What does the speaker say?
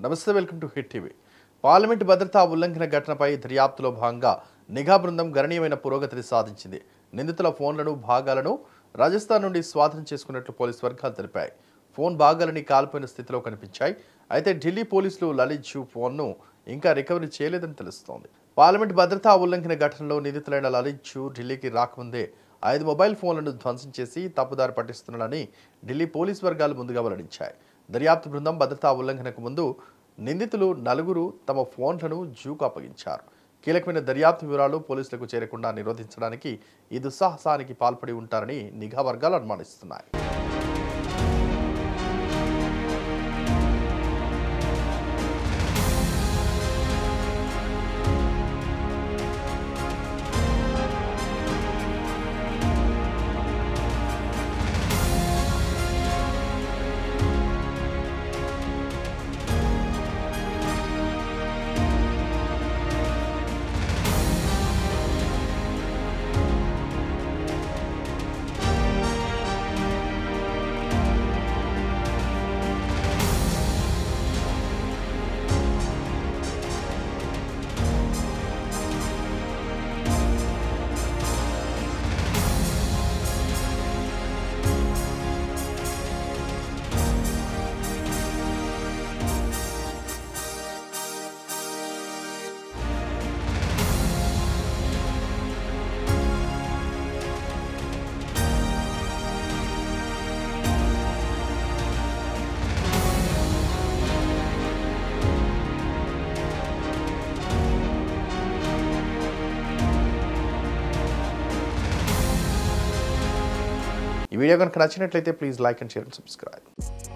నమస్తే welcome to Hit TV parliament భద్రతా ఉల్లంఘన ఘటనపై దర్యాప్తులో భాగంగా నిఘా బృందం గణనీయమైన పురోగతిని సాధించింది నిందితుల ఫోన్లను భాగాలను రాజస్థాన్ నుండి స్వాధీనం చేసుకున్నట్లు పోలీసు వర్గాలు తెలిపాయి ఫోన్ భాగాలని కాల్పోయిన స్థితిలో కనిపించాయి అయితే ఢిల్లీ పోలీసులు లలిత్ జూ ఫోన్ను ఇంకా రికవరీ చేయలేదని తెలుస్తోంది పార్లమెంట్ భద్రతా ఉల్లంఘన ఘటనలో నిందితులైన లలిత్ జూ ఢిల్లీకి రాకముందే ఐదు మొబైల్ ఫోన్లను ధ్వంసం చేసి తప్పుదారి పట్టిస్తున్నాడని ఢిల్లీ పోలీస్ వర్గాలు ముందుగా వెల్లడించాయి దర్యాప్తు బృందం భద్రతా ఉల్లంఘనకు ముందు నిందితులు నలుగురు తమ ఫోన్లను జూకు అప్పగించారు కీలకమైన దర్యాప్తు వివరాలు పోలీసులకు చేరకుండా నిరోధించడానికి ఈ దుస్సాహసానికి పాల్పడి ఉంటారని నిఘా వర్గాలు అనుమానిస్తున్నాయి ఈ వీడియో కనుక నచ్చినట్లయితే please like and share and subscribe